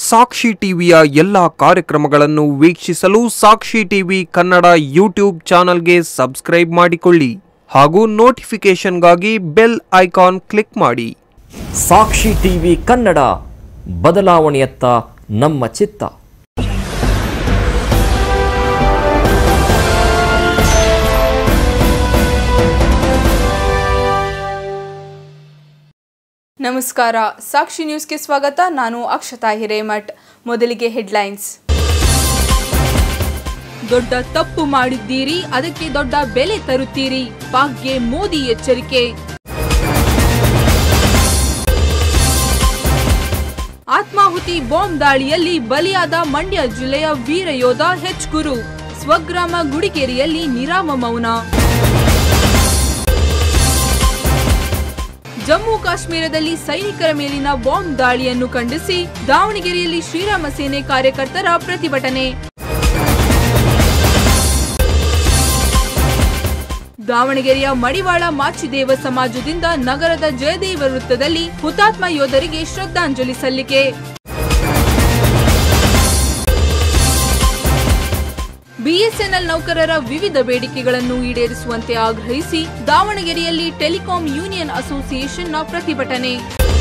ಸಾಕ್ಷಿ ಟಿವಿಯ ಎಲ್ಲ ಕಾರ್ಯಕ್ರಮಗಳನ್ನು ವೀಕ್ಷಿಸಲು ಸಾಕ್ಷಿ ಟಿವಿ ಕನ್ನಡ ಯೂಟ್ಯೂಬ್ ಚಾನಲ್ಗೆ ಸಬ್ಸ್ಕ್ರೈಬ್ ಮಾಡಿಕೊಳ್ಳಿ ಹಾಗೂ ನೋಟಿಫಿಕೇಷನ್ಗಾಗಿ ಬೆಲ್ ಐಕಾನ್ ಕ್ಲಿಕ್ ಮಾಡಿ ಸಾಕ್ಷಿ ಟಿವಿ ಕನ್ನಡ ಬದಲಾವಣೆಯತ್ತ ನಮ್ಮ ಚಿತ್ತ ನಮಸ್ಕಾರ ಸಾಕ್ಷಿ ನ್ಯೂಸ್ಗೆ ಸ್ವಾಗತ ನಾನು ಅಕ್ಷತಾ ಹಿರೇಮಠ್ ಮೊದಲಿಗೆ ಹೆಡ್ಲೈನ್ಸ್ ದೊಡ್ಡ ತಪ್ಪು ಮಾಡಿದ್ದೀರಿ ಅದಕ್ಕೆ ದೊಡ್ಡ ಬೆಲೆ ತರುತ್ತೀರಿ ಪಾಕ್ಗೆ ಮೋದಿ ಎಚ್ಚರಿಕೆ ಆತ್ಮಾಹುತಿ ಬಾಂಬ್ ದಾಳಿಯಲ್ಲಿ ಬಲಿಯಾದ ಮಂಡ್ಯ ಜಿಲ್ಲೆಯ ವೀರ ಯೋಧ ಹೆಚ್ ಗುರು ಸ್ವಗ್ರಾಮ ಗುಡಿಗೇರಿಯಲ್ಲಿ ನಿರಾಮ ಮೌನ ಜಮ್ಮು ಕಾಶ್ಮೀರದಲ್ಲಿ ಸೈನಿಕರ ಮೇಲಿನ ಬಾಂಬ್ ದಾಳಿಯನ್ನು ಖಂಡಿಸಿ ದಾವಣಗೆರೆಯಲ್ಲಿ ಶ್ರೀರಾಮ ಸೇನೆ ಕಾರ್ಯಕರ್ತರ ಪ್ರತಿಭಟನೆ ದಾವಣಗೆರೆಯ ಮಡಿವಾಳ ಮಾಚಿದೇವ ಸಮಾಜದಿಂದ ನಗರದ ಜಯದೇವ ವೃತ್ತದಲ್ಲಿ ಹುತಾತ್ಮ ಯೋಧರಿಗೆ ಶ್ರದ್ಧಾಂಜಲಿ ಸಲ್ಲಿಕೆ ಬಿಎಸ್ಎನ್ಎಲ್ ನೌಕರರ ವಿವಿಧ ಬೇಡಿಕೆಗಳನ್ನು ಈಡೇರಿಸುವಂತೆ ಆಗ್ರಹಿಸಿ ದಾವಣಗೆರೆಯಲ್ಲಿ ಟೆಲಿಕಾಂ ಯೂನಿಯನ್ ಅಸೋಸಿಯೇಷನ್ನ ಪ್ರತಿಭಟನೆ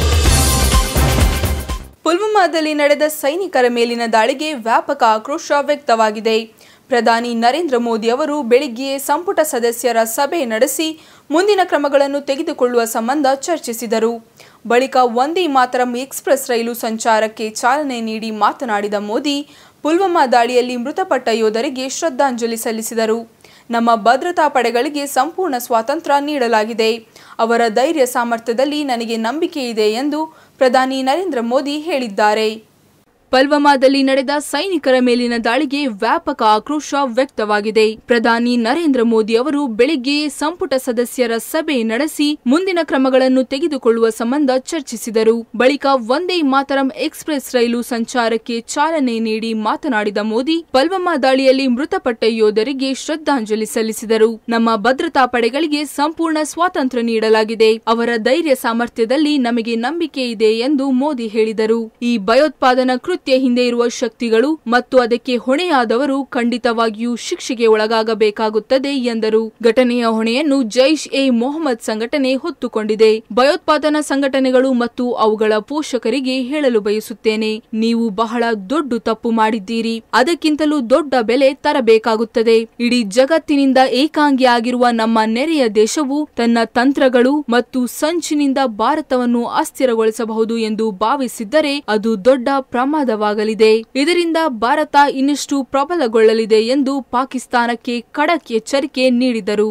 ಪುಲ್ವಾಮಾದಲ್ಲಿ ನಡೆದ ಸೈನಿಕರ ಮೇಲಿನ ದಾಳಿಗೆ ವ್ಯಾಪಕ ಆಕ್ರೋಶ ವ್ಯಕ್ತವಾಗಿದೆ ಪ್ರಧಾನಿ ನರೇಂದ್ರ ಮೋದಿ ಅವರು ಬೆಳಿಗ್ಗೆಯೇ ಸಂಪುಟ ಸದಸ್ಯರ ಸಭೆ ನಡೆಸಿ ಮುಂದಿನ ಕ್ರಮಗಳನ್ನು ತೆಗೆದುಕೊಳ್ಳುವ ಸಂಬಂಧ ಚರ್ಚಿಸಿದರು ಬಳಿಕ ಒಂದೇ ಮಾತರಂ ಎಕ್ಸ್ಪ್ರೆಸ್ ರೈಲು ಸಂಚಾರಕ್ಕೆ ಚಾಲನೆ ನೀಡಿ ಮಾತನಾಡಿದ ಮೋದಿ ಪುಲ್ವಾಮಾ ದಾಳಿಯಲ್ಲಿ ಮೃತಪಟ್ಟ ಯೋಧರಿಗೆ ಶ್ರದ್ಧಾಂಜಲಿ ಸಲ್ಲಿಸಿದರು ನಮ್ಮ ಭದ್ರತಾ ಪಡೆಗಳಿಗೆ ಸಂಪೂರ್ಣ ಸ್ವಾತಂತ್ರ್ಯ ನೀಡಲಾಗಿದೆ ಅವರ ಧೈರ್ಯ ಸಾಮರ್ಥ್ಯದಲ್ಲಿ ನನಗೆ ನಂಬಿಕೆ ಇದೆ ಎಂದು ಪ್ರಧಾನಿ ನರೇಂದ್ರ ಮೋದಿ ಹೇಳಿದ್ದಾರೆ ಪಲ್ವಾಮಾದಲ್ಲಿ ನಡೆದ ಸೈನಿಕರ ಮೇಲಿನ ದಾಳಿಗೆ ವ್ಯಾಪಕ ಆಕ್ರೋಶ ವ್ಯಕ್ತವಾಗಿದೆ ಪ್ರಧಾನಿ ನರೇಂದ್ರ ಮೋದಿ ಅವರು ಬೆಳಿಗ್ಗೆಯೇ ಸಂಪುಟ ಸದಸ್ಯರ ಸಭೆ ನಡೆಸಿ ಮುಂದಿನ ಕ್ರಮಗಳನ್ನು ತೆಗೆದುಕೊಳ್ಳುವ ಸಂಬಂಧ ಚರ್ಚಿಸಿದರು ಬಳಿಕ ಒಂದೇ ಮಾತರಂ ಎಕ್ಸ್ಪ್ರೆಸ್ ರೈಲು ಸಂಚಾರಕ್ಕೆ ಚಾಲನೆ ನೀಡಿ ಮಾತನಾಡಿದ ಮೋದಿ ಪಲ್ವಾಮಾ ದಾಳಿಯಲ್ಲಿ ಮೃತಪಟ್ಟ ಯೋಧರಿಗೆ ಶ್ರದ್ಧಾಂಜಲಿ ಸಲ್ಲಿಸಿದರು ನಮ್ಮ ಭದ್ರತಾ ಪಡೆಗಳಿಗೆ ಸಂಪೂರ್ಣ ಸ್ವಾತಂತ್ರ್ಯ ನೀಡಲಾಗಿದೆ ಅವರ ಧೈರ್ಯ ಸಾಮರ್ಥ್ಯದಲ್ಲಿ ನಮಗೆ ನಂಬಿಕೆ ಇದೆ ಎಂದು ಮೋದಿ ಹೇಳಿದರು ಈ ಭಯೋತ್ಪಾದನಾ ಕೃತ್ಯ ಹಿಂದೆ ಇರುವ ಶಕ್ತಿಗಳು ಮತ್ತು ಅದಕ್ಕೆ ಹೊಣೆಯಾದವರು ಖಂಡಿತವಾಗಿಯೂ ಶಿಕ್ಷೆಗೆ ಒಳಗಾಗಬೇಕಾಗುತ್ತದೆ ಎಂದರು ಘಟನೆಯ ಹೊಣೆಯನ್ನು ಜೈಷ್ ಎ ಮೊಹಮ್ಮದ್ ಸಂಘಟನೆ ಹೊತ್ತುಕೊಂಡಿದೆ ಭಯೋತ್ಪಾದನಾ ಸಂಘಟನೆಗಳು ಮತ್ತು ಅವುಗಳ ಪೋಷಕರಿಗೆ ಹೇಳಲು ಬಯಸುತ್ತೇನೆ ನೀವು ಬಹಳ ದೊಡ್ಡ ತಪ್ಪು ಮಾಡಿದ್ದೀರಿ ಅದಕ್ಕಿಂತಲೂ ದೊಡ್ಡ ಬೆಲೆ ತರಬೇಕಾಗುತ್ತದೆ ಇಡೀ ಜಗತ್ತಿನಿಂದ ಏಕಾಂಗಿಯಾಗಿರುವ ನಮ್ಮ ನೆರೆಯ ದೇಶವು ತನ್ನ ತಂತ್ರಗಳು ಮತ್ತು ಸಂಚಿನಿಂದ ಭಾರತವನ್ನು ಅಸ್ಥಿರಗೊಳಿಸಬಹುದು ಎಂದು ಭಾವಿಸಿದ್ದರೆ ಅದು ದೊಡ್ಡ ಪ್ರಮಾದವಾಗಲಿದೆ ಇದರಿಂದ ಭಾರತ ಇನ್ನಷ್ಟು ಪ್ರಬಲಗೊಳ್ಳಲಿದೆ ಎಂದು ಪಾಕಿಸ್ತಾನಕ್ಕೆ ಖಡಕ್ ಎಚ್ಚರಿಕೆ ನೀಡಿದರು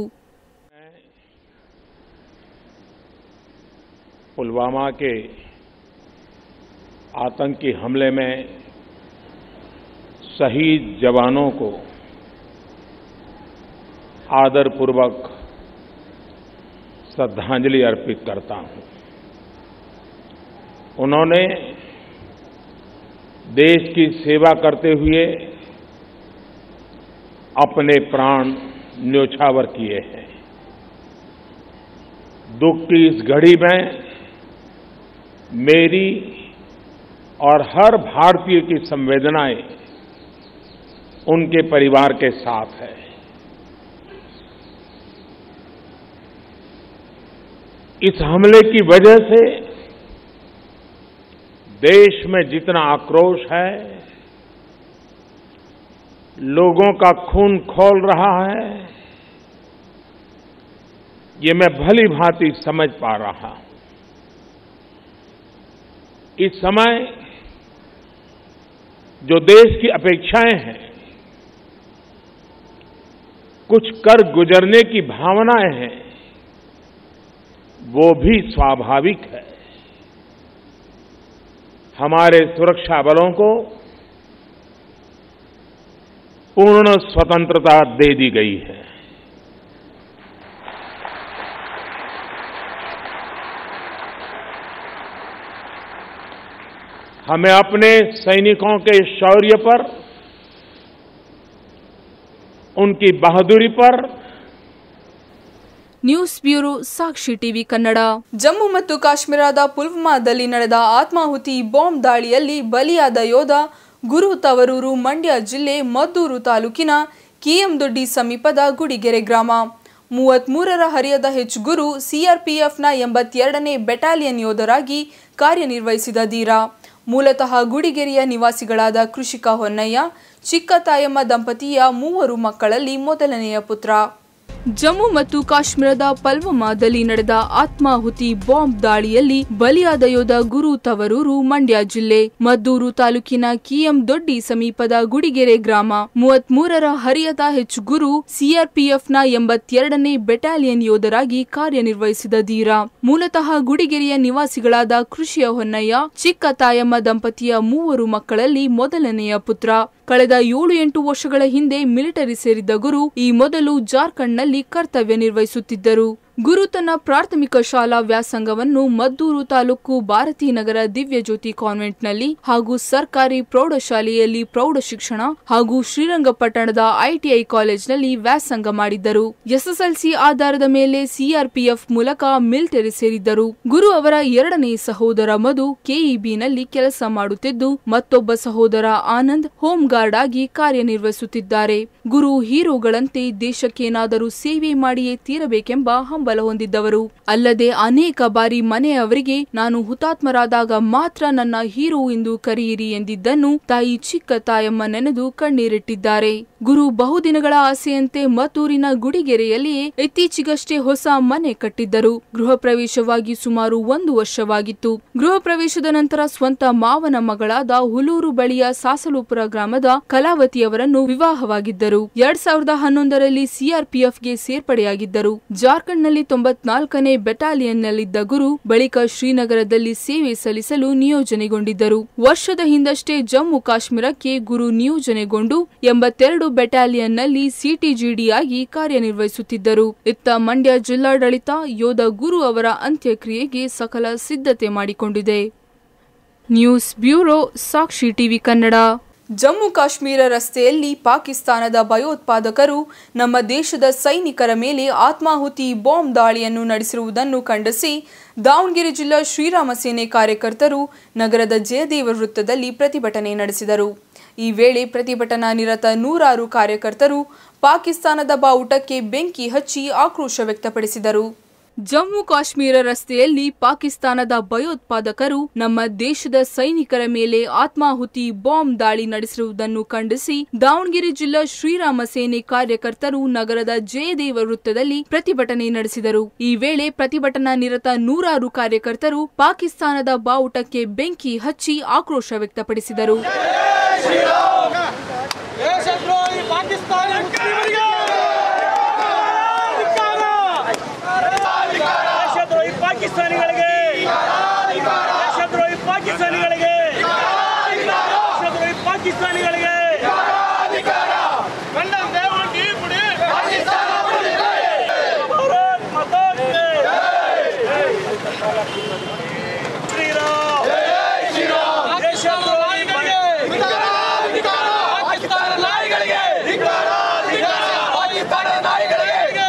पुलवामा के आतंकी हमले में शहीद जवानों को आदरपूर्वक श्रद्धांजलि अर्पित करता हूं उन्होंने देश की सेवा करते हुए अपने प्राण न्योछावर किए हैं दुख की इस घड़ी में मेरी और हर भारतीय की संवेदनाएं उनके परिवार के साथ है इस हमले की वजह से देश में जितना आक्रोश है लोगों का खून खोल रहा है ये मैं भली भांति समझ पा रहा हूं इस समय जो देश की अपेक्षाएं हैं कुछ कर गुजरने की भावनाएं हैं वो भी स्वाभाविक है हमारे सुरक्षा बलों को पूर्ण स्वतंत्रता दे दी गई है हमें अपने सैनिकों के शौर्य पर उनकी बहादुरी पर news bureau Sakshi TV Kannada Jammu ಮತ್ತು ಕಾಶ್ಮೀರದ ಪುಲ್ವಾಮಾದಲ್ಲಿ ನಡೆದ ಆತ್ಮಾಹುತಿ ಬಾಂಬ್ ದಾಳಿಯಲ್ಲಿ ಬಲಿಯಾದ ಯೋಧ ಗುರು ತವರೂರು ಮಂಡ್ಯ ಜಿಲ್ಲೆ ಮದ್ದೂರು ತಾಲೂಕಿನ ಕಿಎಂದೊಡ್ಡಿ ಸಮೀಪದ ಗುಡಿಗೆರೆ ಗ್ರಾಮ ಮೂವತ್ಮೂರರ ಹರಿಯದ ಹೆಚ್ ಗುರು ಸಿಆರ್ಪಿಎಫ್ನ ಎಂಬತ್ತೆರಡನೇ ಬೆಟಾಲಿಯನ್ ಯೋಧರಾಗಿ ಕಾರ್ಯನಿರ್ವಹಿಸಿದ ಧೀರ ಮೂಲತಃ ಗುಡಿಗೆರೆಯ ನಿವಾಸಿಗಳಾದ ಕೃಷಿಕ ಹೊನ್ನಯ್ಯ ಚಿಕ್ಕ ತಾಯಮ್ಮ ದಂಪತಿಯ ಮೂವರು ಮಕ್ಕಳಲ್ಲಿ ಮೊದಲನೆಯ ಪುತ್ರ ಜಮ್ಮು ಮತ್ತು ಕಾಶ್ಮೀರದ ಪಲ್ವಮಾದಲ್ಲಿ ನಡೆದ ಆತ್ಮಾಹುತಿ ಬಾಂಬ್ ದಾಳಿಯಲ್ಲಿ ಬಲಿಯಾದ ಯೋಧ ಗುರು ತವರೂರು ಮಂಡ್ಯ ಜಿಲ್ಲೆ ಮದ್ದೂರು ತಾಲೂಕಿನ ಕಿಎಂ ದೊಡ್ಡಿ ಸಮೀಪದ ಗುಡಿಗೆರೆ ಗ್ರಾಮ ಮೂವತ್ಮೂರರ ಹರಿಯದ ಹೆಚ್ ಗುರು ಸಿಆರ್ಪಿಎಫ್ನ ಎಂಬತ್ತೆರಡನೇ ಬೆಟಾಲಿಯನ್ ಯೋಧರಾಗಿ ಕಾರ್ಯನಿರ್ವಹಿಸಿದ ಧೀರ ಮೂಲತಃ ಗುಡಿಗೆರೆಯ ನಿವಾಸಿಗಳಾದ ಕೃಷಿಯ ಹೊನ್ನಯ್ಯ ಚಿಕ್ಕ ತಾಯಮ್ಮ ದಂಪತಿಯ ಮೂವರು ಮಕ್ಕಳಲ್ಲಿ ಮೊದಲನೆಯ ಪುತ್ರ ಕಳೆದ ಏಳು ಎಂಟು ವರ್ಷಗಳ ಹಿಂದೆ ಮಿಲಿಟರಿ ಸೇರಿದ್ದ ಗುರು ಈ ಮೊದಲು ಜಾರ್ಖಂಡ್ನಲ್ಲಿ ಕರ್ತವ್ಯ ನಿರ್ವಹಿಸುತ್ತಿದ್ದರು ಗುರು ತನ್ನ ಪ್ರಾಥಮಿಕ ಶಾಲಾ ವ್ಯಾಸಂಗವನ್ನು ಮದ್ದೂರು ತಾಲೂಕು ಭಾರತೀ ನಗರ ದಿವ್ಯಜ್ಯೋತಿ ಕಾನ್ವೆಂಟ್ನಲ್ಲಿ ಹಾಗೂ ಸರ್ಕಾರಿ ಪ್ರೌಢಶಾಲೆಯಲ್ಲಿ ಪ್ರೌಢ ಶಿಕ್ಷಣ ಹಾಗೂ ಶ್ರೀರಂಗಪಟ್ಟಣದ ಐಟಿಐ ಕಾಲೇಜ್ನಲ್ಲಿ ವ್ಯಾಸಂಗ ಮಾಡಿದ್ದರು ಎಸ್ಎಸ್ಎಲ್ಸಿ ಆಧಾರದ ಮೇಲೆ ಸಿಆರ್ಪಿಎಫ್ ಮೂಲಕ ಮಿಲಿಟರಿ ಸೇರಿದ್ದರು ಗುರು ಅವರ ಎರಡನೇ ಸಹೋದರ ಮಧು ಕೆಇಬಿನಲ್ಲಿ ಕೆಲಸ ಮಾಡುತ್ತಿದ್ದು ಮತ್ತೊಬ್ಬ ಸಹೋದರ ಆನಂದ್ ಹೋಮ್ ಗಾರ್ಡ್ ಆಗಿ ಕಾರ್ಯನಿರ್ವಹಿಸುತ್ತಿದ್ದಾರೆ ಗುರು ಹೀರೋಗಳಂತೆ ದೇಶಕ್ಕೇನಾದರೂ ಸೇವೆ ಮಾಡಿಯೇ ತೀರಬೇಕೆಂಬ ಹಂಬಲ ಹೊಂದಿದ್ದವರು ಅಲ್ಲದೆ ಅನೇಕ ಬಾರಿ ಮನೆಯವರಿಗೆ ನಾನು ಹುತಾತ್ಮರಾದಾಗ ಮಾತ್ರ ನನ್ನ ಹೀರೋ ಎಂದು ಕರೆಯಿರಿ ಎಂದಿದ್ದನ್ನು ತಾಯಿ ಚಿಕ್ಕ ತಾಯಮ್ಮ ನೆನೆದು ಕಣ್ಣೀರಿಟ್ಟಿದ್ದಾರೆ ಗುರು ಬಹುದಿನಗಳ ಆಸೆಯಂತೆ ಮತ್ತೂರಿನ ಗುಡಿಗೆರೆಯಲ್ಲಿಯೇ ಇತ್ತೀಚೆಗಷ್ಟೇ ಹೊಸ ಮನೆ ಕಟ್ಟಿದ್ದರು ಗೃಹ ಪ್ರವೇಶವಾಗಿ ಸುಮಾರು ಒಂದು ವರ್ಷವಾಗಿತ್ತು ಗೃಹ ಪ್ರವೇಶದ ನಂತರ ಸ್ವಂತ ಮಾವನ ಮಗಳಾದ ಹುಲೂರು ಬಳಿಯ ಸಾಸಲುಪುರ ಗ್ರಾಮದ ಕಲಾವತಿಯವರನ್ನು ವಿವಾಹವಾಗಿದ್ದರು ಎರಡ್ ಸಾವಿರದ ಹನ್ನೊಂದರಲ್ಲಿ ಸಿಆರ್ಪಿಎಫ್ಗೆ ಸೇರ್ಪಡೆಯಾಗಿದ್ದರು ಜಾರ್ಖಂಡ್ನಲ್ಲಿ ತೊಂಬತ್ನಾಲ್ಕನೇ ಬೆಟಾಲಿಯನ್ನಲ್ಲಿದ್ದ ಗುರು ಬಳಿಕ ಶ್ರೀನಗರದಲ್ಲಿ ಸೇವೆ ಸಲ್ಲಿಸಲು ನಿಯೋಜನೆಗೊಂಡಿದ್ದರು ವರ್ಷದ ಹಿಂದಷ್ಟೇ ಜಮ್ಮು ಕಾಶ್ಮೀರಕ್ಕೆ ಗುರು ನಿಯೋಜನೆಗೊಂಡು ಎಂಬತ್ತೆರಡು ಬೆಟಾಲಿಯನ್ನಲ್ಲಿ ಸಿಟಿಜಿಡಿಯಾಗಿ ಕಾರ್ಯನಿರ್ವಹಿಸುತ್ತಿದ್ದರು ಇತ್ತ ಮಂಡ್ಯ ಜಿಲ್ಲಾಡಳಿತ ಯೋಧ ಗುರು ಅವರ ಅಂತ್ಯಕ್ರಿಯೆಗೆ ಸಕಲ ಸಿದ್ಧತೆ ಮಾಡಿಕೊಂಡಿದೆ news bureau Sakshi TV Kannada Jammu Kashmir ರಸ್ತೆಯಲ್ಲಿ ಪಾಕಿಸ್ತಾನದ ಭಯೋತ್ಪಾದಕರು ನಮ್ಮ ದೇಶದ ಸೈನಿಕರ ಮೇಲೆ ಆತ್ಮಾಹುತಿ ಬಾಂಬ್ ದಾಳಿಯನ್ನು ನಡೆಸಿರುವುದನ್ನು ಖಂಡಿಸಿ ದಾವಣಗೆರೆ ಜಿಲ್ಲಾ ಶ್ರೀರಾಮ ಸೇನೆ ಕಾರ್ಯಕರ್ತರು ನಗರದ ಜಯದೇವ ವೃತ್ತದಲ್ಲಿ ಪ್ರತಿಭಟನೆ ನಡೆಸಿದರು ಈ ವೇಳೆ ಪ್ರತಿಭಟನಾ ನಿರತ ನೂರಾರು ಕಾರ್ಯಕರ್ತರು ಪಾಕಿಸ್ತಾನದ ಬಾವುಟಕ್ಕೆ ಬೆಂಕಿ ಹಚ್ಚಿ ಆಕ್ರೋಶ ವ್ಯಕ್ತಪಡಿಸಿದರು ಜಮ್ಮು ಕಾಶ್ಮೀರ ರಸ್ತೆಯಲ್ಲಿ ಪಾಕಿಸ್ತಾನದ ಭಯೋತ್ಪಾದಕರು ನಮ್ಮ ದೇಶದ ಸೈನಿಕರ ಮೇಲೆ ಆತ್ಮಾಹುತಿ ಬಾಂಬ್ ದಾಳಿ ನಡೆಸಿರುವುದನ್ನು ಖಂಡಿಸಿ ದಾವಣಗೆರೆ ಜಿಲ್ಲಾ ಶ್ರೀರಾಮ ಸೇನೆ ಕಾರ್ಯಕರ್ತರು ನಗರದ ಜಯದೇವ ವೃತ್ತದಲ್ಲಿ ಪ್ರತಿಭಟನೆ ನಡೆಸಿದರು ಈ ವೇಳೆ ಪ್ರತಿಭಟನಾ ನಿರತ ನೂರಾರು ಕಾರ್ಯಕರ್ತರು ಪಾಕಿಸ್ತಾನದ ಬಾವುಟಕ್ಕೆ ಬೆಂಕಿ ಹಚ್ಚಿ ಆಕ್ರೋಶ ವ್ಯಕ್ತಪಡಿಸಿದರು ದೇಶದ್ರೋಹಿ ಪಾಕಿಸ್ತಾನಿ ಮುಸ್ಲಿಮರಿಗೆ ದೇಶದ್ರೋಹಿ ಪಾಕಿಸ್ತಾನಿಗಳಿಗೆ ದೇಶದ್ರೋಹಿ ಪಾಕಿಸ್ತಾನಿಗಳಿಗೆ ದೇಶದ್ರೋಹಿ ಪಾಕಿಸ್ತಾನಿಗಳಿಗೆ ಕನ್ನಡ ದೇವರಿಗೆ ಬಿಡಿ ಭಾರತ್ ಮಾತಾ ಕಿ ಶ್ರೀರಾಮ್ ದೇಶದ್ರೋಹಿ ಪಾಕಿಸ್ತಾನ ನಾಯಿಗಳಿಗೆ ಪಾಕಿಸ್ತಾನ ನಾಯಿಗಳಿಗೆ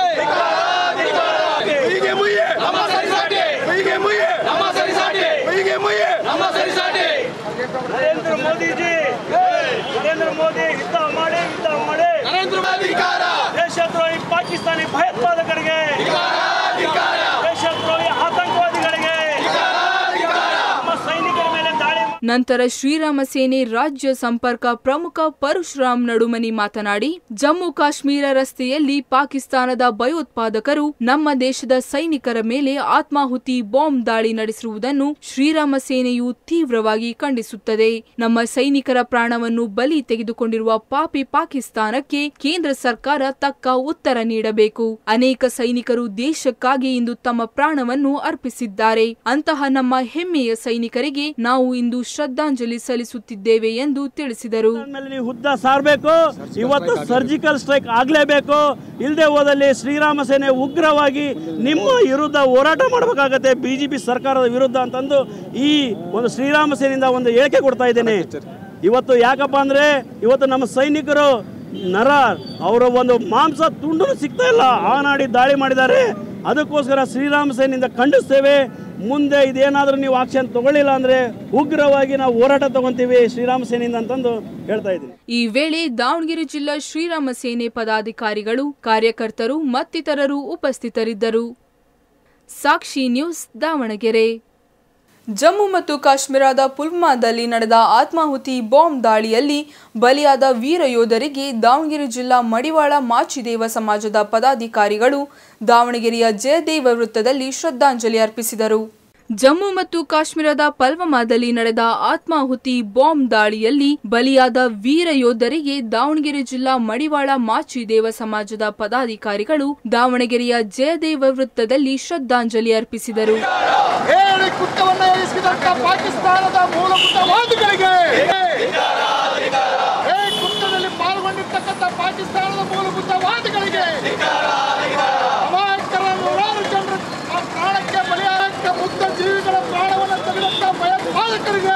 ಹೀಗೆ ಮುಯ್ಯೆ ನಮ್ಮ ಸರಿಸಾಟಿ ಹೀಗೆ ಮುಯ್ಯೆ ನಮ್ಮ ಸರಿಸಾಟಿ ಹೀಗೆ ಮುಯ್ಯೆ ನಮ್ಮ ಸರಿಸಾಟಿ ನರೇಂದ್ರ ಮೋದಿಜಿ ನರೇಂದ್ರ ಮೋದಿ ಯುದ್ಧ ಮಾಡಿ ಯುದ್ಧ ಮಾಡಿ ನರೇಂದ್ರ ಮೋದಿ ಅಧಿಕಾರ ದೇಶದ್ರೋಹಿ ಪಾಕಿಸ್ತಾನಿ ಭಯೋತ್ಪಾದಕರಿಗೆ ದೇಶದ್ರೋಹಿ ಆತಂಕವಾದಿಗಳಿಗೆ ನಮ್ಮ ಸೈನಿಕರ ಮೇಲೆ ದಾಳಿ ನಂತರ ಶ್ರೀರಾಮ ಸೇನೆ ರಾಜ್ಯ ಸಂಪರ್ಕ ಪ್ರಮುಖ ಪರಶುರಾಮ್ ನಡುಮನಿ ಮಾತನಾಡಿ ಜಮ್ಮು ಕಾಶ್ಮೀರ ರಸ್ತೆಯಲ್ಲಿ ಪಾಕಿಸ್ತಾನದ ಭಯೋತ್ಪಾದಕರು ನಮ್ಮ ದೇಶದ ಸೈನಿಕರ ಮೇಲೆ ಆತ್ಮಾಹುತಿ ಬಾಂಬ್ ದಾಳಿ ನಡೆಸಿರುವುದನ್ನು ಶ್ರೀರಾಮ ಸೇನೆಯು ತೀವ್ರವಾಗಿ ಖಂಡಿಸುತ್ತದೆ ನಮ್ಮ ಸೈನಿಕರ ಪ್ರಾಣವನ್ನು ಬಲಿ ತೆಗೆದುಕೊಂಡಿರುವ ಪಾಪಿ ಪಾಕಿಸ್ತಾನಕ್ಕೆ ಕೇಂದ್ರ ಸರ್ಕಾರ ತಕ್ಕ ಉತ್ತರ ನೀಡಬೇಕು ಅನೇಕ ಸೈನಿಕರು ದೇಶಕ್ಕಾಗಿ ಇಂದು ತಮ್ಮ ಪ್ರಾಣವನ್ನು ಅರ್ಪಿಸಿದ್ದಾರೆ ಅಂತಹ ನಮ್ಮ ಹೆಮ್ಮೆಯ ಸೈನಿಕರಿಗೆ ನಾವು ಇಂದು ಶ್ರದ್ಧಾಂಜಲಿ ಸಲ್ಲಿಸುತ್ತಿದ್ದೇವೆ ಎಂದು ತಿಳಿಸಿದರು ಮೇಲೆ ನೀವು ಹುದ್ದ ಸಾರಬೇಕು ಇವತ್ತು ಸರ್ಜಿಕಲ್ ಸ್ಟ್ರೈಕ್ ಆಗಲೇಬೇಕು ಇಲ್ಲದೆ ಹೋದಲ್ಲಿ ಶ್ರೀರಾಮ ಸೇನೆ ಉಗ್ರವಾಗಿ ನಿಮ್ಮ ವಿರುದ್ಧ ಹೋರಾಟ ಮಾಡಬೇಕಾಗತ್ತೆ ಬಿಜೆಪಿ ಸರ್ಕಾರದ ವಿರುದ್ಧ ಅಂತಂದು ಈ ಒಂದು ಶ್ರೀರಾಮ ಸೇನೆಯಿಂದ ಒಂದು ಹೇಳಿಕೆ ಕೊಡ್ತಾ ಇದ್ದೇನೆ ಇವತ್ತು ಯಾಕಪ್ಪ ಅಂದ್ರೆ ಇವತ್ತು ನಮ್ಮ ಸೈನಿಕರು ನರ ಅವರ ಒಂದು ಮಾಂಸ ತುಂಡು ಸಿಗ್ತಾ ಇಲ್ಲ ಆ ನಾಡಿ ದಾಳಿ ಮಾಡಿದ್ದಾರೆ ಅದಕ್ಕೋಸ್ಕರ ಶ್ರೀರಾಮ ಸೇನೆಯಿಂದ ಖಂಡಿಸ್ತೇವೆ ಮುಂದೆ ಇದೇನಾದರೂ ನೀವು ಆಕ್ಷನ್ ತಗೊಳ್ಳಿಲ್ಲ ಅಂದರೆ ಉಗ್ರವಾಗಿ ನಾವು ಹೋರಾಟ ತಗೊಂತೀವಿ ಶ್ರೀರಾಮ ಸೇನೆಯಿಂದ ಅಂತಂದು ಹೇಳ್ತಾ ಇದ್ದೀನಿ ಈ ವೇಳೆ ದಾವಣಗೆರೆ ಜಿಲ್ಲಾ ಶ್ರೀರಾಮ ಸೇನೆ ಪದಾಧಿಕಾರಿಗಳು ಕಾರ್ಯಕರ್ತರು ಮತ್ತಿತರರು ಉಪಸ್ಥಿತರಿದ್ದರು ಸಾಕ್ಷಿ ನ್ಯೂಸ್ ದಾವಣಗೆರೆ ಜಮ್ಮು ಮತ್ತು ಕಾಶ್ಮೀರದ ಪುಲ್ವಾಮಾದಲ್ಲಿ ನಡೆದ ಆತ್ಮಾಹುತಿ ಬಾಂಬ್ ದಾಳಿಯಲ್ಲಿ ಬಲಿಯಾದ ವೀರ ಯೋಧರಿಗೆ ದಾವಣಗೆರೆ ಜಿಲ್ಲಾ ಮಡಿವಾಳ ಮಾಚಿದೇವ ಸಮಾಜದ ಪದಾಧಿಕಾರಿಗಳು ದಾವಣಗೆರೆಯ ಜಯದೇವ ವೃತ್ತದಲ್ಲಿ ಶ್ರದ್ಧಾಂಜಲಿ ಅರ್ಪಿಸಿದರು ಜಮ್ಮು ಮತ್ತು ಕಾಶ್ಮೀರದ ಪಲ್ವಮಾದಲ್ಲಿ ನಡೆದ ಆತ್ಮಾಹುತಿ ಬಾಂಬ್ ದಾಳಿಯಲ್ಲಿ ಬಲಿಯಾದ ವೀರ ಯೋಧರಿಗೆ ದಾವಣಗೆರೆ ಜಿಲ್ಲಾ ಮಡಿವಾಳ ಮಾಚಿದೇವ ಸಮಾಜದ ಪದಾಧಿಕಾರಿಗಳು ದಾವಣಗೆರೆಯ ಜಯದೇವ ವೃತ್ತದಲ್ಲಿ ಶ್ರದ್ಧಾಂಜಲಿ ಅರ್ಪಿಸಿದರು ಹೇಳಿ ಕುಟ್ಟವನ್ನ ಎರಿಸಿದಂತ ಪಾಕಿಸ್ತಾನದ ಮೂಲಭೂತವಾದಿಗಳಿಗೆ ಹೇ ಕುಟ್ಟದಲ್ಲಿ ಪಾಲ್ಗೊಂಡಿರ್ತಕ್ಕಂಥ ಪಾಕಿಸ್ತಾನದ ಮೂಲಭೂತವಾದಿಗಳಿಗೆ ಅಮಾಯಕರ ನೂರಾರು ಜನರು ಆ ಪ್ರಾಣಕ್ಕೆ ಬಲಿಯಾಗಕ್ಕೆ ಮುಗ್ಧ ಜೀವಿಗಳ ಪ್ರಾಣವನ್ನು ತೆಗೆದಂತ ಭಯೋತ್ಪಾದಕರಿಗೆ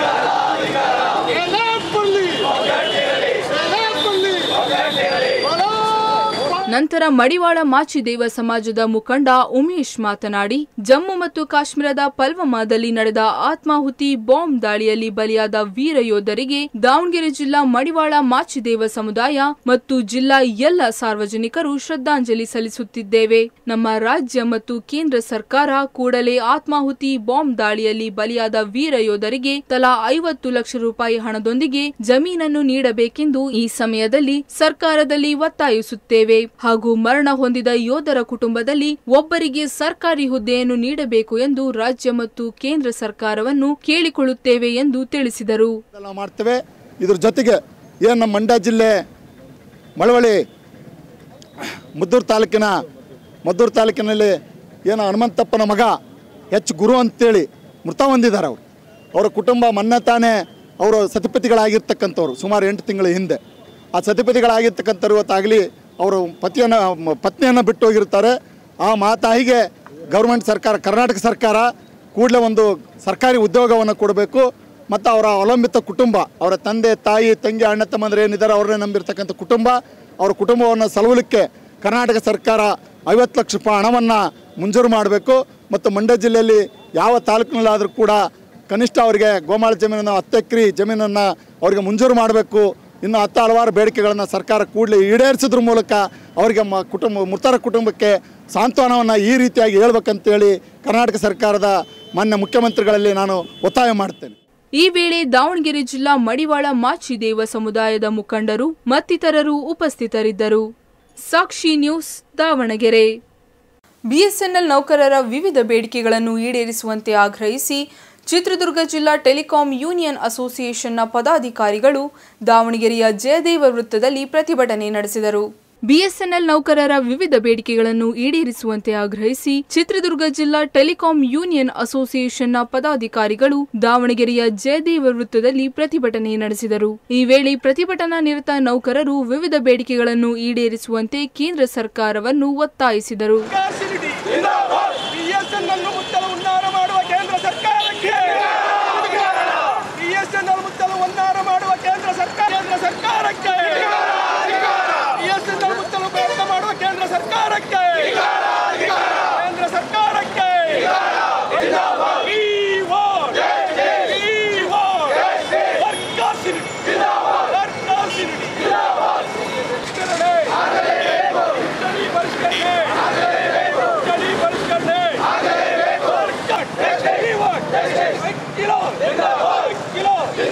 ಎಲೆ ಕೊಲ್ಲಿ ಎಲೆ ಕೊಲ್ಲಿ ಬಲೋ ನಂತರ ಮಡಿವಾಳ ಮಾಚಿದೇವ ಸಮಾಜದ ಮುಖಂಡ ಉಮೇಶ್ ಮಾತನಾಡಿ ಜಮ್ಮು ಮತ್ತು ಕಾಶ್ಮೀರದ ಪಲ್ವಮಾದಲ್ಲಿ ನಡೆದ ಆತ್ಮಾಹುತಿ ಬಾಂಬ್ ದಾಳಿಯಲ್ಲಿ ಬಲಿಯಾದ ವೀರ ಯೋಧರಿಗೆ ದಾವಣಗೆರೆ ಜಿಲ್ಲಾ ಮಡಿವಾಳ ಮಾಚಿದೇವ ಸಮುದಾಯ ಮತ್ತು ಜಿಲ್ಲಾ ಎಲ್ಲ ಸಾರ್ವಜನಿಕರು ಶ್ರದ್ಧಾಂಜಲಿ ಸಲ್ಲಿಸುತ್ತಿದ್ದೇವೆ ನಮ್ಮ ರಾಜ್ಯ ಮತ್ತು ಕೇಂದ್ರ ಸರ್ಕಾರ ಕೂಡಲೇ ಆತ್ಮಾಹುತಿ ಬಾಂಬ್ ದಾಳಿಯಲ್ಲಿ ಬಲಿಯಾದ ವೀರ ಯೋಧರಿಗೆ ತಲಾ ಐವತ್ತು ಲಕ್ಷ ರೂಪಾಯಿ ಹಣದೊಂದಿಗೆ ಜಮೀನನ್ನು ನೀಡಬೇಕೆಂದು ಈ ಸಮಯದಲ್ಲಿ ಸರ್ಕಾರದಲ್ಲಿ ಒತ್ತಾಯಿಸುತ್ತೇವೆ ಹಾಗೂ ಮರಣ ಹೊಂದಿದ ಯೋಧರ ಕುಟುಂಬದಲ್ಲಿ ಒಬ್ಬರಿಗೆ ಸರ್ಕಾರಿ ಹುದ್ದೆಯನ್ನು ನೀಡಬೇಕು ಎಂದು ರಾಜ್ಯ ಮತ್ತು ಕೇಂದ್ರ ಸರ್ಕಾರವನ್ನು ಕೇಳಿಕೊಳ್ಳುತ್ತೇವೆ ಎಂದು ತಿಳಿಸಿದರು ಎಲ್ಲ ಮಾಡ್ತೇವೆ ಇದ್ರ ಜೊತೆಗೆ ಏನು ನಮ್ಮ ಮಂಡ್ಯ ಜಿಲ್ಲೆ ಮಳವಳ್ಳಿ ಮುದ್ದೂರು ತಾಲೂಕಿನ ಮದ್ದೂರು ತಾಲೂಕಿನಲ್ಲಿ ಏನು ಹನುಮಂತಪ್ಪನ ಮಗ ಎಚ್ ಗುರು ಅಂತೇಳಿ ಮೃತ ಹೊಂದಿದ್ದಾರೆ ಅವರು ಅವರ ಕುಟುಂಬ ಮೊನ್ನೆ ತಾನೇ ಅವರು ಸತಿಪತಿಗಳಾಗಿರ್ತಕ್ಕಂಥವ್ರು ಸುಮಾರು ಎಂಟು ತಿಂಗಳ ಹಿಂದೆ ಆ ಸತಿಪತಿಗಳಾಗಿರ್ತಕ್ಕಂಥವ್ರು ಇವತ್ತಾಗಲಿ ಅವರು ಪತಿಯನ್ನು ಮ- ಪತ್ನಿಯನ್ನು ಬಿಟ್ಟು ಹೋಗಿರ್ತಾರೆ ಆ ಮಾತಾಯಿಗೆ ಗೌರ್ಮೆಂಟ್ ಸರ್ಕಾರ ಕರ್ನಾಟಕ ಸರ್ಕಾರ ಕೂಡಲೇ ಒಂದು ಸರ್ಕಾರಿ ಉದ್ಯೋಗವನ್ನು ಕೊಡಬೇಕು ಮತ್ತು ಅವರ ಅವಲಂಬಿತ ಕುಟುಂಬ ಅವರ ತಂದೆ ತಾಯಿ ತಂಗಿ ಅಣ್ಣ ತಮ್ಮಂದ್ರೆ ಏನಿದ್ದಾರೆ ಅವ್ರನ್ನೇ ನಂಬಿರ್ತಕ್ಕಂಥ ಕುಟುಂಬ ಅವರ ಕುಟುಂಬವನ್ನು ಸಲುವಲಿಕ್ಕೆ ಕರ್ನಾಟಕ ಸರ್ಕಾರ ಐವತ್ತು ಲಕ್ಷ ರೂಪಾಯಿ ಹಣವನ್ನು ಮಂಜೂರು ಮಾಡಬೇಕು ಮತ್ತು ಮಂಡ್ಯ ಜಿಲ್ಲೆಯಲ್ಲಿ ಯಾವ ತಾಲೂಕಿನಲ್ಲಾದರೂ ಕೂಡ ಕನಿಷ್ಠ ಅವರಿಗೆ ಗೋಮಾಳ ಜಮೀನನ್ನು ಹತ್ತು ಎಕರೆ ಜಮೀನನ್ನು ಅವರಿಗೆ ಮಂಜೂರು ಮಾಡಬೇಕು ಇನ್ನು ಹತ್ತು ಹಲವಾರು ಬೇಡಿಕೆಗಳನ್ನು ಸರ್ಕಾರ ಕೂಡಲೇ ಈಡೇರಿಸೋದ್ರ ಮೂಲಕ ಅವರಿಗೆ ಮ ಕುಟುಂಬ ಮೃತರ ಕುಟುಂಬಕ್ಕೆ ಸಾಂತ್ವನವನ್ನು ಈ ರೀತಿಯಾಗಿ ಹೇಳ್ಬೇಕಂತೇಳಿ ಕರ್ನಾಟಕ ಸರ್ಕಾರದ ಮಾನ್ಯ ಮುಖ್ಯಮಂತ್ರಿಗಳಲ್ಲಿ ನಾನು ಒತ್ತಾಯ ಮಾಡ್ತೇನೆ ಈ ವೇಳೆ ದಾವಣಗೆರೆ ಜಿಲ್ಲಾ ಮಡಿವಾಳ ಮಾಚಿದೇವ ಸಮುದಾಯದ ಮುಖಂಡರು ಮತ್ತಿತರರು ಉಪಸ್ಥಿತರಿದ್ದರು ಸಾಕ್ಷಿ ನ್ಯೂಸ್ ದಾವಣಗೆರೆ ಬಿಎಸ್ಎನ್ಎಲ್ ನೌಕರರ ವಿವಿಧ ಬೇಡಿಕೆಗಳನ್ನು ಈಡೇರಿಸುವಂತೆ ಆಗ್ರಹಿಸಿ ಚಿತ್ರದುರ್ಗ ಜಿಲ್ಲಾ ಟೆಲಿಕಾಂ ಯೂನಿಯನ್ ಅಸೋಸಿಯೇಷನ್ನ ಪದಾಧಿಕಾರಿಗಳು ದಾವಣಗೆರೆಯ ಜಯದೇವ ವೃತ್ತದಲ್ಲಿ ಪ್ರತಿಭಟನೆ ನಡೆಸಿದರು ಬಿಎಸ್ಎನ್ಎಲ್ ನೌಕರರ ವಿವಿಧ ಬೇಡಿಕೆಗಳನ್ನು ಈಡೇರಿಸುವಂತೆ ಆಗ್ರಹಿಸಿ ಚಿತ್ರದುರ್ಗ ಜಿಲ್ಲಾ ಟೆಲಿಕಾಂ ಯೂನಿಯನ್ ಅಸೋಸಿಯೇಷನ್ನ ಪದಾಧಿಕಾರಿಗಳು ದಾವಣಗೆರೆಯ ಜಯದೇವ ವೃತ್ತದಲ್ಲಿ ಪ್ರತಿಭಟನೆ ನಡೆಸಿದರು ಈ ವೇಳೆ ಪ್ರತಿಭಟನಾ ನಿರತ ನೌಕರರು ವಿವಿಧ ಬೇಡಿಕೆಗಳನ್ನು ಈಡೇರಿಸುವಂತೆ ಕೇಂದ್ರ ಸರ್ಕಾರವನ್ನು ಒತ್ತಾಯಿಸಿದರು ಬಿಎಸ್ಎನ್ಎಲ್ ಮುಚ್ಚಲು ಉನ್ನಾರ ಮಾಡುವ ಕೇಂದ್ರ ಸರ್ಕಾರಕ್ಕೆ ಬಿಎಸ್ಎನ್ಎಲ್ ಮುಚ್ಚಲು ಉನ್ನಾರ ಮಾಡುವ ಕೇಂದ್ರ ಸರ್ಕಾರ ಕೇಂದ್ರ ಸರ್ಕಾರಕ್ಕೆ ಬಿಎಸ್ಎನ್ಎಲ್ ಮುಚ್ಚಲು ಪ್ರಯತ್ನ ಮಾಡುವ ಕೇಂದ್ರ ಸರ್ಕಾರಕ್ಕೆ ಕೇಂದ್ರ ಸರ್ಕಾರಕ್ಕೆ We want- We want workers unity. Workers unity. ಪರಿಷ್ಕರಣೆ. ಚಳಿ ಪರಿಷ್ಕರಣೆ. ಚಳಿ ಪರಿಷ್ಕರಣೆ. We want. ಕಿಲೋ. ಕಿಲೋ.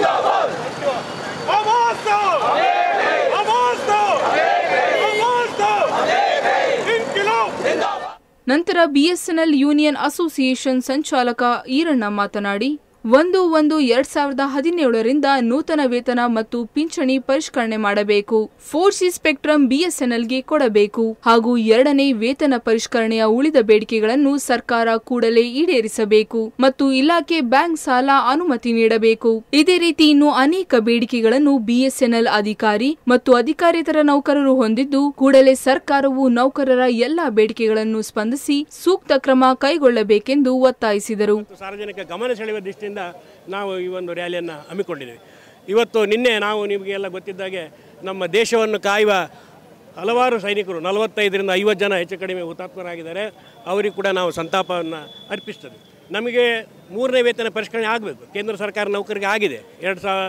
ಅಮಾಸ್ತು. ಅಮಾಸ್ತು. ಅಮಾಸ್ತು. ಇನ್ಕಿಲಾಬ್. ನಂತರ ಬಿಎಸ್ಎನ್ಎಲ್ ಯೂನಿಯನ್ ಅಸೋಸಿಯೇಷನ್ ಸಂಚಾಲಕ ಈರಣ್ಣ ಮಾತನಾಡಿ ಒಂದು ಒಂದು ಎರಡ್ ಸಾವಿರದ ಹದಿನೇಳರಿಂದ ನೂತನ ವೇತನ ಮತ್ತು ಪಿಂಚಣಿ ಪರಿಷ್ಕರಣೆ ಮಾಡಬೇಕು ಫೋರ್ ಸಿ ಸ್ಪೆಕ್ಟ್ರಮ್ ಬಿಎಸ್ಎನ್ಎಲ್ಗೆ ಕೊಡಬೇಕು ಹಾಗೂ ಎರಡನೇ ವೇತನ ಪರಿಷ್ಕರಣೆಯ ಉಳಿದ ಬೇಡಿಕೆಗಳನ್ನು ಸರ್ಕಾರ ಕೂಡಲೇ ಈಡೇರಿಸಬೇಕು ಮತ್ತು ಇಲಾಖೆ ಬ್ಯಾಂಕ್ ಸಾಲ ಅನುಮತಿ ನೀಡಬೇಕು ಇದೇ ರೀತಿ ಇನ್ನು ಅನೇಕ ಬೇಡಿಕೆಗಳನ್ನು ಬಿಎಸ್ಎನ್ಎಲ್ ಅಧಿಕಾರಿ ಮತ್ತು ಅಧಿಕಾರೇತರ ನೌಕರರು ಹೊಂದಿದ್ದು ಕೂಡಲೇ ಸರ್ಕಾರವು ನೌಕರರ ಎಲ್ಲಾ ಬೇಡಿಕೆಗಳನ್ನು ಸ್ಪಂದಿಸಿ ಸೂಕ್ತ ಕ್ರಮ ಕೈಗೊಳ್ಳಬೇಕೆಂದು ಒತ್ತಾಯಿಸಿದರು ಮತ್ತು ಸಾರ್ವಜನಿಕ ಗಮನ ಸೆಳೆಯುವ ದೃಷ್ಟಿಯಿಂದ ನಾವು ಈ ಒಂದು ರ್ಯಾಲಿಯನ್ನು ಹಮ್ಮಿಕೊಂಡಿದ್ದೇವೆ ಇವತ್ತು ನಿನ್ನೆ ನಾವು ನಿಮಗೆಲ್ಲ ಗೊತ್ತಿದ್ದಾಗೆ ನಮ್ಮ ದೇಶವನ್ನು ಕಾಯುವ ಹಲವಾರು ಸೈನಿಕರು ನಲವತ್ತೈದರಿಂದ ಐವತ್ತು ಜನ ಹೆಚ್ಚು ಕಡಿಮೆ ಹುತಾತ್ಮರಾಗಿದ್ದಾರೆ ಅವರಿಗೆ ಕೂಡ ನಾವು ಸಂತಾಪವನ್ನು ಅರ್ಪಿಸ್ತೇವೆ ನಮಗೆ ಮೂರನೇ ವೇತನ ಪರಿಷ್ಕರಣೆ ಆಗಬೇಕು ಕೇಂದ್ರ ಸರ್ಕಾರ ನೌಕರಿಗೆ ಆಗಿದೆ ಎರಡು ಸಾವಿರ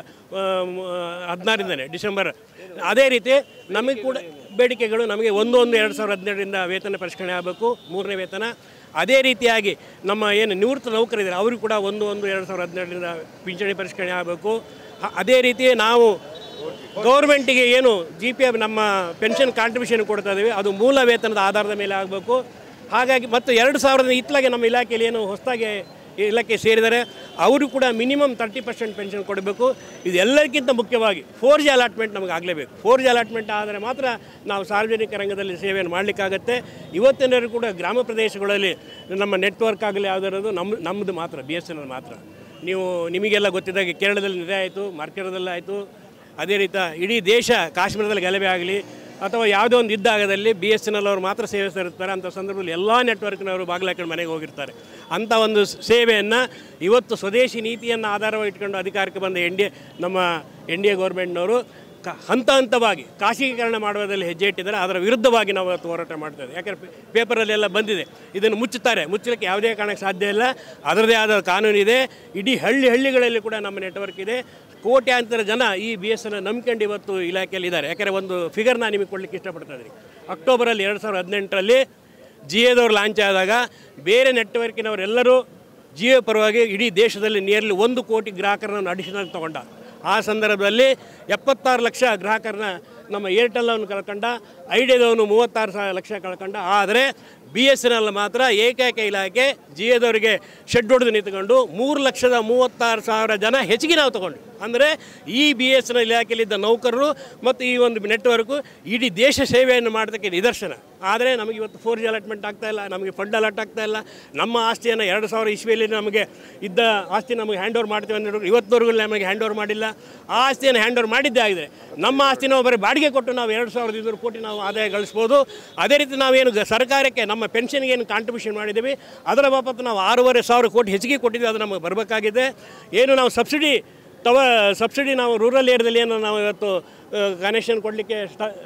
ಹದಿನಾರಿಂದನೇ ಡಿಸೆಂಬರ್ ಅದೇ ರೀತಿ ನಮಗೆ ಕೂಡ ಬೇಡಿಕೆಗಳು ನಮಗೆ ಒಂದು ಒಂದು ಎರಡು ಸಾವಿರದ ಹದಿನೇಳರಿಂದ ವೇತನ ಪರಿಷ್ಕರಣೆ ಆಗಬೇಕು ಮೂರನೇ ವೇತನ ಅದೇ ರೀತಿಯಾಗಿ ನಮ್ಮ ಏನು ನಿವೃತ್ತ ನೌಕರಿದ್ದಾರೆ ಅವ್ರಿಗೆ ಕೂಡ ಒಂದು ಒಂದು ಎರಡು ಸಾವಿರದ ಹದಿನೇಳರಿಂದ ಪಿಂಚಣಿ ಪರಿಷ್ಕರಣೆ ಆಗಬೇಕು ಹ- ಅದೇ ರೀತಿ ನಾವು ಗೌರ್ಮೆಂಟಿಗೆ ಏನು ಜಿ ಪಿ ಎಫ್ ನಮ್ಮ ಪೆನ್ಷನ್ ಕಾಂಟ್ರಿಬ್ಯೂಷನ್ ಕೊಡ್ತಾ ಇದ್ದೀವಿ ಅದು ಮೂಲ ವೇತನದ ಆಧಾರದ ಮೇಲೆ ಆಗಬೇಕು ಹಾಗಾಗಿ ಮತ್ತು ಎರಡು ಸಾವಿರದ ಇತ್ತಲಾಗೆ ನಮ್ಮ ಇಲಾಖೆಯಲ್ಲಿ ಏನು ಹೊಸದಾಗಿ ಇಲಾಖೆ ಸೇರಿದರೆ ಅವರು ಕೂಡ ಮಿನಿಮಮ್ ತರ್ಟಿ ಪರ್ಸೆಂಟ್ ಪೆನ್ಷನ್ ಕೊಡಬೇಕು ಇದೆಲ್ಲಕ್ಕಿಂತ ಮುಖ್ಯವಾಗಿ ಫೋರ್ ಜಿ ಅಲಾಟ್ಮೆಂಟ್ ನಮಗೆ ಆಗಲೇಬೇಕು ಫೋರ್ ಜಿ ಅಲಾಟ್ಮೆಂಟ್ ಆದರೆ ಮಾತ್ರ ನಾವು ಸಾರ್ವಜನಿಕ ರಂಗದಲ್ಲಿ ಸೇವೆಯನ್ನು ಮಾಡಲಿಕ್ಕಾಗತ್ತೆ ಇವತ್ತಿನವರೆಗೂ ಕೂಡ ಗ್ರಾಮ ಪ್ರದೇಶಗಳಲ್ಲಿ ನಮ್ಮ ನೆಟ್ವರ್ಕ್ ಆಗಲಿ ಯಾವುದಾರದು ನಮ್ಮ ನಮ್ಮದು ಮಾತ್ರ ಬಿ ಎಸ್ ಎನ್ ಎಲ್ ಮಾತ್ರ ನೀವು ನಿಮಗೆಲ್ಲ ಗೊತ್ತಿದ್ದಾಗೆ ಕೇರಳದಲ್ಲಿ ನೆರೆ ಆಯಿತು ಮಾರ್ಕೆಟದಲ್ಲಿ ಆಯಿತು ಅದೇ ರೀತಿ ಇಡೀ ದೇಶ ಕಾಶ್ಮೀರದಲ್ಲಿ ಗಲಭೆ ಆಗಲಿ ಅಥವಾ ಯಾವುದೋ ಒಂದು ಯುದ್ಧಾಗದಲ್ಲಿ ಬಿ ಎಸ್ ಎನ್ ಎಲ್ ಅವರು ಮಾತ್ರ ಸೇವೆ ಸಲ್ಲಿರ್ತಾರೆ ಅಂಥ ಸಂದರ್ಭದಲ್ಲಿ ಎಲ್ಲ ನೆಟ್ವರ್ಕ್ನವರು ಬಾಗಿಲಾಕೊಂಡು ಮನೆಗೆ ಹೋಗಿರ್ತಾರೆ ಅಂಥ ಒಂದು ಸೇವೆಯನ್ನು ಇವತ್ತು ಸ್ವದೇಶಿ ನೀತಿಯನ್ನು ಆಧಾರವಾಗಿ ಇಟ್ಕೊಂಡು ಅಧಿಕಾರಕ್ಕೆ ಬಂದ ಎನ್ ಡಿ ಎ ನಮ್ಮ ಎನ್ ಡಿ ಎ ಗೌರ್ಮೆಂಟ್ನವರು ಕ ಹಂತ ಹಂತವಾಗಿ ಖಾಸಗೀಕರಣ ಮಾಡುವುದರಲ್ಲಿ ಹೆಜ್ಜೆ ಇಟ್ಟಿದ್ದಾರೆ ಅದರ ವಿರುದ್ಧವಾಗಿ ನಾವು ಇವತ್ತು ಹೋರಾಟ ಮಾಡ್ತೇವೆ ಯಾಕಂದರೆ ಪೇಪರಲ್ಲೆಲ್ಲ ಬಂದಿದೆ ಇದನ್ನು ಮುಚ್ಚುತ್ತಾರೆ ಮುಚ್ಚಲಿಕ್ಕೆ ಯಾವುದೇ ಕಾರಣಕ್ಕೆ ಸಾಧ್ಯ ಇಲ್ಲ ಅದರದೇ ಆದ ಕಾನೂನು ಇದೆ ಇಡೀ ಹಳ್ಳಿ ಹಳ್ಳಿಗಳಲ್ಲಿ ಕೂಡ ನಮ್ಮ ನೆಟ್ವರ್ಕ್ ಇದೆ ಕೋಟ್ಯಾಂತರ ಜನ ಈ ಬಿ ಎಸ್ ಎನ್ ನಂಬ್ಕೊಂಡು ಇವತ್ತು ಇಲಾಖೆಯಲ್ಲಿ ಇದ್ದಾರೆ ಯಾಕಂದರೆ ಒಂದು ಫಿಗರ್ ನಾನು ನಿಮಗೆ ಕೊಡಲಿಕ್ಕೆ ಇಷ್ಟಪಡ್ತಾ ಇದ್ದೀನಿ ಅಕ್ಟೋಬರಲ್ಲಿ ಎರಡು ಸಾವಿರದ ಹದಿನೆಂಟರಲ್ಲಿ ಜಿ ಎದವ್ರು ಲಾಂಚ್ ಆದಾಗ ಬೇರೆ ನೆಟ್ವರ್ಕಿನವರೆಲ್ಲರೂ ಜಿಯೋ ಪರವಾಗಿ ಇಡೀ ದೇಶದಲ್ಲಿ ನಿಯರ್ಲಿ ಒಂದು ಕೋಟಿ ಗ್ರಾಹಕರನ್ನು ಅಡಿಷನಲ್ ತಗೊಂಡ ಆ ಸಂದರ್ಭದಲ್ಲಿ ಎಪ್ಪತ್ತಾರು ಲಕ್ಷ ಗ್ರಾಹಕರನ್ನ ನಮ್ಮ ಏರ್ಟೆಲ್ಲವನ್ನು ಕಳ್ಕೊಂಡ ಐಡಿಯಾದವನು ಮೂವತ್ತಾರು ಸಾವಿರ ಲಕ್ಷ ಕಳ್ಕೊಂಡ ಆದರೆ ಬಿ ಎಸ್ ಎನ್ ಎಲ್ ಮಾತ್ರ ಏಕೈಕ ಇಲಾಖೆ ಜಿಯೋದವರಿಗೆ ಶೆಡ್ ಹೊಡೆದು ನಿಂತ್ಕೊಂಡು ಮೂರು ಲಕ್ಷದ ಮೂವತ್ತಾರು ಸಾವಿರ ಜನ ಹೆಚ್ಚಿಗೆ ನಾವು ತಗೊಂಡು ಅಂದರೆ ಈ ಬಿ ಎಸ್ ಎನ್ ಎಲ್ ಇಲಾಖೆಯಲ್ಲಿದ್ದ ನೌಕರರು ಮತ್ತು ಈ ಒಂದು ನೆಟ್ವರ್ಕು ಇಡೀ ದೇಶ ಸೇವೆಯನ್ನು ಮಾಡೋದಕ್ಕೆ ನಿದರ್ಶನ ಆದರೆ ನಮಗೆ ಇವತ್ತು ಫೋರ್ ಜಿ ಅಲಾಟ್ಮೆಂಟ್ ಆಗ್ತಾ ಇಲ್ಲ ನಮಗೆ ಫಂಡ್ ಅಲಾಟ್ ಆಗ್ತಾ ಇಲ್ಲ ನಮ್ಮ ಆಸ್ತಿಯನ್ನು ಎರಡು ಸಾವಿರ ಇಸ್ವಿಯಲ್ಲಿ ನಮಗೆ ಇದ್ದ ಆಸ್ತಿ ನಮಗೆ ಹ್ಯಾಂಡ್ ಓವರ್ ಮಾಡ್ತೀವಿ ಅನ್ನೋ ಇವತ್ತವರೆಗೂ ನಮಗೆ ಹ್ಯಾಂಡ್ ಓವರ್ ಮಾಡಿಲ್ಲ ಆ ಆಸ್ತಿಯನ್ನು ಹ್ಯಾಂಡ್ ಓವರ್ ಮಾಡಿದ್ದೇ ಆಗಿದೆ ನಮ್ಮ ಆಸ್ತಿ ನಾವು ಬರೀ ಬಾಡಿಗೆ ಕೊಟ್ಟು ನಾವು ಎರಡು ಸಾವಿರದ ಐನೂರು ಕೋಟಿ ನಾವು ಆದಾಯ ಗಳಿಸ್ಬೋದು ಅದೇ ರೀತಿ ನಾವೇನು ಗ- ಸರ್ಕಾರಕ್ಕೆ ನಮ್ಮ ಪೆನ್ಷನ್ಗೆ ಏನು ಕಾಂಟ್ರಿಬ್ಯೂಷನ್ ಮಾಡಿದ್ದೀವಿ ಅದರ ಬಾಬತ್ತು ನಾವು ಆರೂವರೆ ಸಾವಿರ ಕೋಟಿ ಹೆಚ್ಚಿಗೆ ಕೊಟ್ಟಿದ್ದೀವಿ ಅದು ನಮಗೆ ಬರಬೇಕಾಗಿದೆ ಏನು ನಾವು ಸಬ್ಸಿಡಿ ತವ ಸಬ್ಸಿಡಿ ನಾವು ರೂರಲ್ ಏರಿಯಾದಲ್ಲಿ ಏನು ನಾವು ಇವತ್ತು ಕನೆಕ್ಷನ್ ಕೊಡಲಿಕ್ಕೆ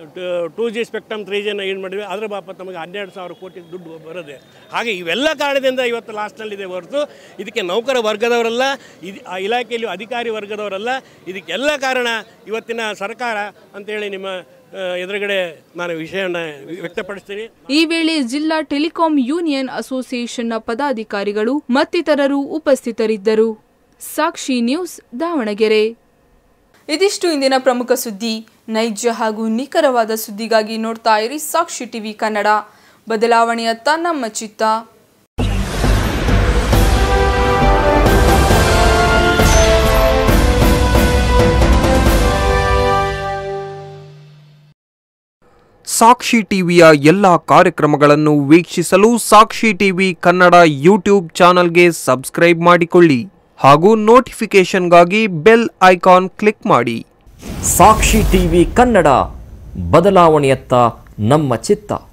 ಟೂ ಜಿ ಸ್ಪೆಕ್ಟ್ರಮ್ ತ್ರೀ ಜಿನ ಏನು ಮಾಡಿದ್ವಿ ಅದರ ಬಾಪತ್ ನಮಗೆ ಹನ್ನೆರಡು ಸಾವಿರ ಕೋಟಿ ದುಡ್ಡು ಬರೋದೆ ಹಾಗೆ ಇವೆಲ್ಲ ಕಾರಣದಿಂದ ಇವತ್ತು ಲಾಸ್ಟ್ನಲ್ಲಿದೆ ಹೊರತು ಇದಕ್ಕೆ ನೌಕರ ವರ್ಗದವರಲ್ಲ ಇದು ಆ ಇಲಾಖೆಯಲ್ಲಿ ಅಧಿಕಾರಿ ವರ್ಗದವರಲ್ಲ ಇದಕ್ಕೆಲ್ಲ ಕಾರಣ ಇವತ್ತಿನ ಸರ್ಕಾರ ಅಂತೇಳಿ ನಿಮ್ಮ ಆ, ಎದುರುಗಡೆ ನಾನು ವಿಷಯವನ್ನು ವ್ಯಕ್ತಪಡಿಸ್ತೀನಿ ಈ ವೇಳೆ ಜಿಲ್ಲಾ ಟೆಲಿಕಾಂ ಯೂನಿಯನ್ ಅಸೋಸಿಯೇಷನ್ನ ಪದಾಧಿಕಾರಿಗಳು ಮತ್ತಿತರರು ಉಪಸ್ಥಿತರಿದ್ದರು ಸಾಕ್ಷಿ ನ್ಯೂಸ್ ದಾವಣಗೆರೆ ಇದಿಷ್ಟು ಇಂದಿನ ಪ್ರಮುಖ ಸುದ್ದಿ ನೈಜ ಹಾಗೂ ನಿಖರವಾದ ಸುದ್ದಿಗಾಗಿ ನೋಡ್ತಾ ಇರಿ ಸಾಕ್ಷಿ ಟಿವಿ ಕನ್ನಡ ಬದಲಾವಣೆಯತ್ತ ನಮ್ಮ ಚಿತ್ತ ಸಾಕ್ಷಿ ಟಿವಿಯ ಎಲ್ಲ ಕಾರ್ಯಕ್ರಮಗಳನ್ನು ವೀಕ್ಷಿಸಲು ಸಾಕ್ಷಿ ಟಿವಿ ಕನ್ನಡ ಯೂಟ್ಯೂಬ್ ಚಾನಲ್ಗೆ ಸಬ್ಸ್ಕ್ರೈಬ್ ಮಾಡಿಕೊಳ್ಳಿ ಹಾಗೂ ನೋಟಿಫಿಕೇಷನ್ಗಾಗಿ ಬೆಲ್ ಐಕಾನ್ ಕ್ಲಿಕ್ ಮಾಡಿ ಸಾಕ್ಷಿ ಟಿವಿ ಕನ್ನಡ ಬದಲಾವಣೆಯತ್ತ ನಮ್ಮ ಚಿತ್ತ